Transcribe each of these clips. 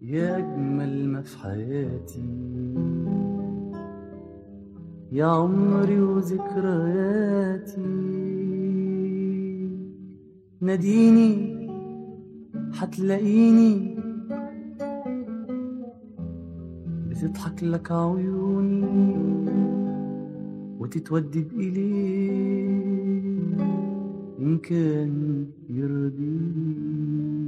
يا أجمل ما في حياتي يا عمري وذكرياتي ناديني حتلاقيني بتضحك لك عيوني وتتودد إليه إن كان يرضيني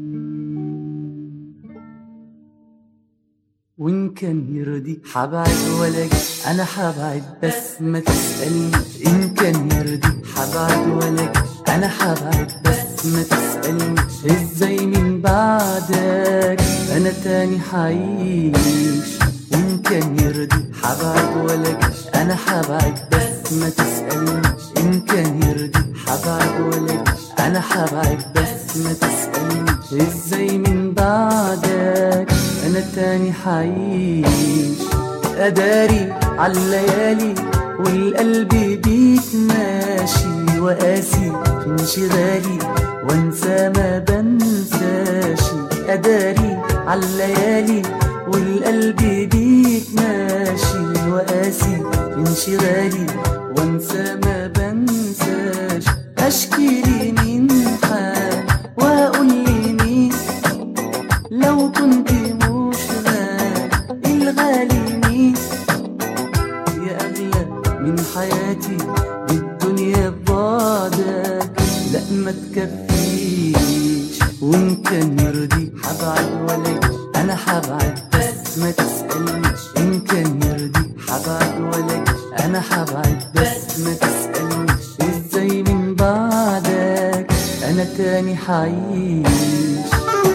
وإن كان يرضي حبعد ولا جي أنا حبعد بس ما تسألني إن كان يرضي حبعد ولا جي أنا حبعد بس ما تسألني إزاي من بعدك أنا تاني حعيش وإن كان يرضي حبعد ولا جي أنا حبعد بس ما تسألني إن كان يرضي حبعد ولا جي أنا حبعد بس ما تسألني إزاي من بعدك أنا تاني حعيش أداري عالليالي والقلب بيك ماشي وقاسي في انشغالي وانسى ما بنساش أداري عالليالي والقلب بيك ماشي وقاسي في انشغالي وانسى ما بنساش أشكي لي من حال وأقول لي مين لو كنت مش غالي الغالي مين يا أغلى من حياتي بالدنيا ببعدك لا ما تكفيش وإن كان يرضي حبعد ولا يجي. أنا حبعد بس ما تسألنيش إن كان يرضي حبعد ولا يجي. أنا حبعد بس ما تسألنيش إزاي من بعدك أنا تاني حعيش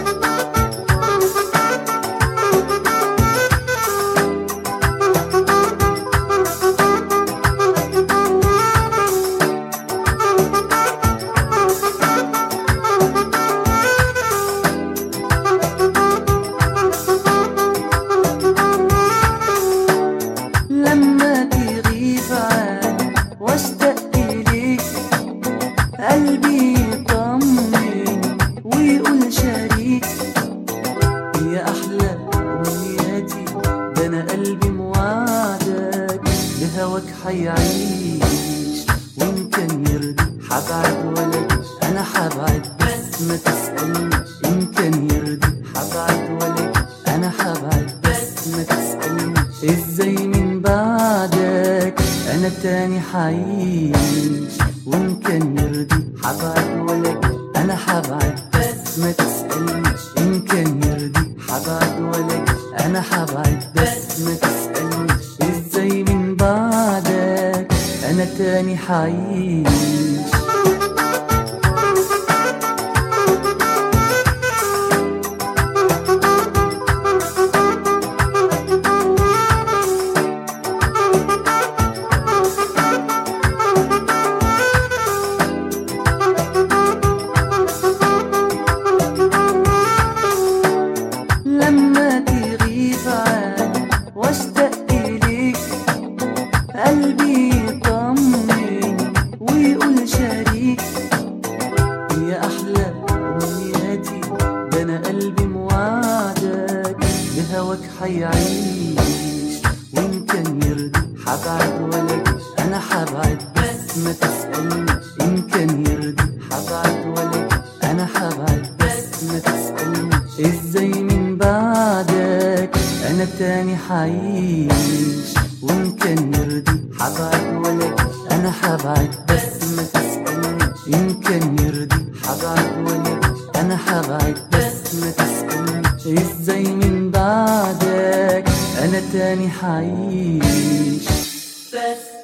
لما تغيب عني واشتاق اليك قلبي يطمن ويقول شريك يا احلى امنياتي ده انا قلبي موعدك بهواك حيعيش وان كان يرضي حبعد ولا جيش انا حبعد بس ما تسالنيش ان كان يرضي حبعد ولا جيش انا حبعد بس ما تسالنيش ازاي من بعدك انا تاني حعيش وان كان يرضي حبعد ولا جيش انا حبعد بس ما تسالنيش ان كان يرضي حبعد ولا جيش انا حبعد بس ما تسالنيش ازاي من بعدك انا تاني حعيش لما تغيب عني واشتاق اليك قلبي يطمن ويقول شريك يا احلى امنياتي ده انا قلبي موعدك بهواك حيعيش وان كان يرضي حبعد ولا جيش انا حبعد بس ما تسالنيش ان كان يرضي حبعد ولا جيش انا حبعد بس ما تسالنيش ازاي من بعدك انا تاني حعيش وان كان يرضي حبعد ولا جيش انا حبعد بس ما تسالنيش ان كان يرضي حبعد ولا جيش انا حبعد بس ما تسالنيش ازاي من بعدك انا تاني حعيش بس